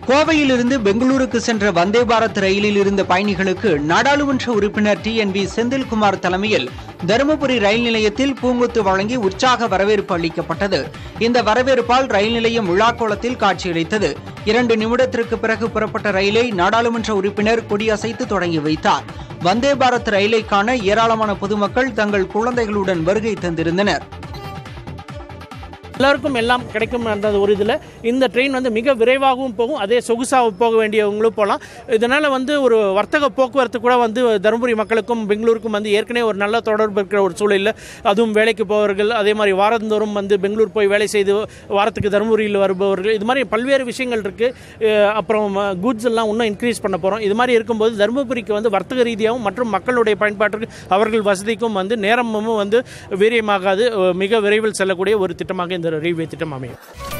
கோவையிலிருந்து பெங்களூருக்கு சென்ற வந்தே பாரத் ரயிலில் இருந்த பயணிகளுக்கு நாடாளுமன்ற உறுப்பினர் டி என் பி செந்தில்குமார் தலைமையில் தருமபுரி ரயில் நிலையத்தில் பூங்கொத்து வழங்கி உற்சாக வரவேற்பு அளிக்கப்பட்டது இந்த வரவேற்பால் ரயில் நிலையம் விழாக்கோலத்தில் காட்சியளித்தது இரண்டு நிமிடத்திற்கு பிறகு புறப்பட்ட ரயிலை நாடாளுமன்ற உறுப்பினர் கொடியசைத்து தொடங்கி வைத்தார் வந்தே பாரத் ரயிலை காண ஏராளமான பொதுமக்கள் தங்கள் குழந்தைகளுடன் வருகை தந்திருந்தனர் எல்லாருக்கும் எல்லாம் கிடைக்கும் அந்த ஒரு இதில் இந்த ட்ரெயின் வந்து மிக விரைவாகவும் போகும் அதே சொகுசாக போக வேண்டியவங்களும் போகலாம் இதனால் வந்து ஒரு வர்த்தக போக்குவரத்து கூட வந்து தருமபுரி மக்களுக்கும் பெங்களூருக்கும் வந்து ஏற்கனவே ஒரு நல்ல தொடர்பு இருக்கிற ஒரு சூழலில் அதுவும் வேலைக்கு போவர்கள் அதே மாதிரி வாரந்தோறும் வந்து பெங்களூர் போய் வேலை செய்து வாரத்துக்கு தருமபுரியில் வருபவர்கள் இது மாதிரி பல்வேறு விஷயங்கள் இருக்குது அப்புறம் கூட்ஸ் எல்லாம் இன்னும் இன்க்ரீஸ் பண்ண போகிறோம் இது மாதிரி இருக்கும்போது தருமபுரிக்கு வந்து வர்த்தக ரீதியாகவும் மற்றும் மக்களுடைய பயன்பாட்டிற்கு அவர்கள் வசதிக்கும் வந்து நேரமும் வந்து வீரியமாகாது மிக விரைவில் செல்லக்கூடிய ஒரு திட்டமாக இந்த ரயில்வே திட்டம் அமையும்